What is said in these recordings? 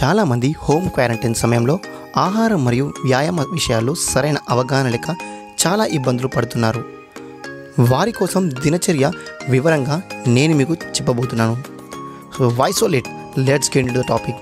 చాలామంది home quarantine సమయంలో ఆహారం మరియు వ్యాయామ విషయాల్లో సరైన అవగాహన లేక చాలా ఇబ్బందులు పడుతున్నారు వారి కోసం దినచర్య వివరంగా నేను మీకు చెప్పబోతున్నాను సో వైసోలేట్ let's get to the topic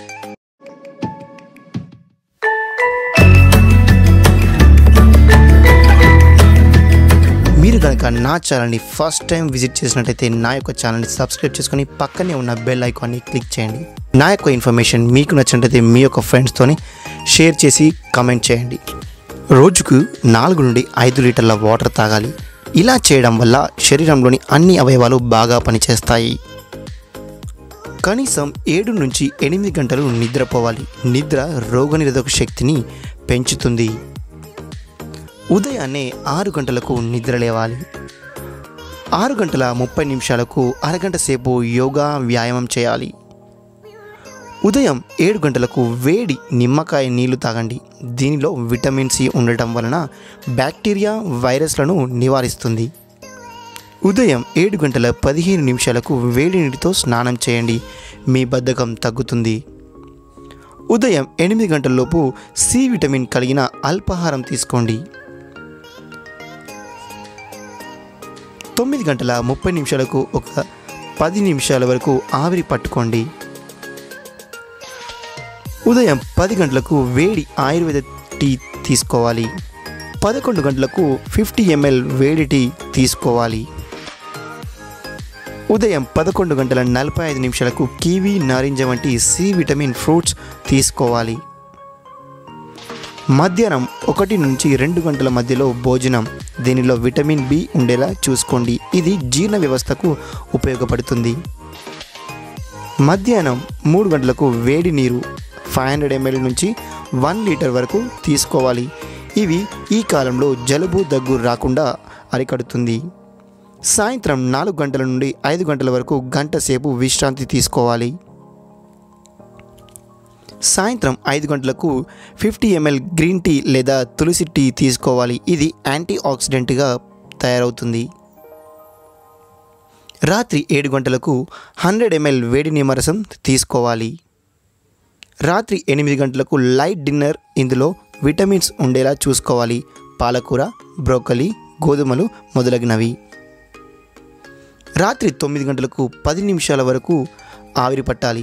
మీరు కనుక నా ఛానల్ని ఫస్ట్ టైం విజిట్ చేసినట్టయితే నా యొక్క ఛానల్ని సబ్స్క్రైబ్ చేసుకొని పక్కనే ఉన్న బెల్ ఐకాన్ని క్లిక్ చేయండి నా యొక్క ఇన్ఫర్మేషన్ మీకు నచ్చినట్టయితే మీ యొక్క ఫ్రెండ్స్తోని షేర్ చేసి కమెంట్ చేయండి రోజుకు నాలుగు నుండి ఐదు లీటర్ల వాటర్ తాగాలి ఇలా చేయడం వల్ల శరీరంలోని అన్ని అవయవాలు బాగా పనిచేస్తాయి కనీసం ఏడు నుంచి ఎనిమిది గంటలు నిద్రపోవాలి నిద్ర రోగనిరోధక శక్తిని పెంచుతుంది ఉదయాన్నే ఆరు గంటలకు నిద్ర లేవాలి ఆరు గంటల ముప్పై నిమిషాలకు అరగంట సేపు యోగా వ్యాయామం చేయాలి ఉదయం ఏడు గంటలకు వేడి నిమ్మకాయ నీళ్లు తాగండి దీనిలో విటమిన్ సి ఉండటం వలన బ్యాక్టీరియా వైరస్లను నివారిస్తుంది ఉదయం ఏడు గంటల పదిహేను నిమిషాలకు వేడి నీటితో స్నానం చేయండి మీ బద్ధకం తగ్గుతుంది ఉదయం ఎనిమిది గంటలలోపు సి విటమిన్ కలిగిన అల్పాహారం తీసుకోండి తొమ్మిది గంటల ముప్పై నిమిషాలకు ఒక పది నిమిషాల వరకు ఆవిరి పట్టుకోండి ఉదయం పది గంటలకు వేడి ఆయుర్వేద టీ తీసుకోవాలి పదకొండు గంటలకు ఫిఫ్టీ ఎంఎల్ వేడి టీ తీసుకోవాలి ఉదయం పదకొండు గంటల నలభై ఐదు నిమిషాలకు కివీ నారింజ వంటి సి విటమిన్ ఫ్రూట్స్ తీసుకోవాలి మధ్యాహ్నం ఒకటి నుంచి రెండు గంటల మధ్యలో భోజనం దీనిలో విటమిన్ బి ఉండేలా చూసుకోండి ఇది జీర్ణ వ్యవస్థకు ఉపయోగపడుతుంది మధ్యాహ్నం మూడు గంటలకు వేడి నీరు ఫైవ్ హండ్రెడ్ ఎంఎల్ నుంచి వన్ లీటర్ వరకు తీసుకోవాలి ఇవి ఈ కాలంలో జలుబు దగ్గు రాకుండా అరికడుతుంది సాయంత్రం నాలుగు గంటల నుండి ఐదు గంటల వరకు గంట సేపు విశ్రాంతి తీసుకోవాలి సాయంత్రం ఐదు గంటలకు ఫిఫ్టీ ఎంఎల్ గ్రీన్ టీ లేదా తులసి టీ తీసుకోవాలి ఇది యాంటీ ఆక్సిడెంట్గా తయారవుతుంది రాత్రి ఏడు గంటలకు హండ్రెడ్ ఎంఎల్ వేడి నిమ్మరసం తీసుకోవాలి రాత్రి ఎనిమిది గంటలకు లైట్ డిన్నర్ ఇందులో విటమిన్స్ ఉండేలా చూసుకోవాలి పాలకూర బ్రోకలీ గోధుమలు మొదలగినవి రాత్రి తొమ్మిది గంటలకు పది నిమిషాల వరకు ఆవిరి పట్టాలి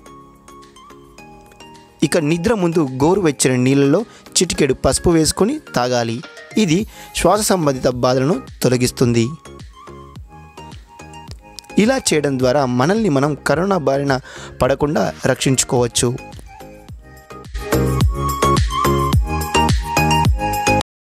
ఇక నిద్ర ముందు గోరువెచ్చని నీళ్ళలో చిటికెడు పసుపు వేసుకొని తాగాలి ఇది శ్వాస సంబంధిత బాధలను తొలగిస్తుంది ఇలా చేయడం ద్వారా మనల్ని మనం కరోనా బారిన పడకుండా రక్షించుకోవచ్చు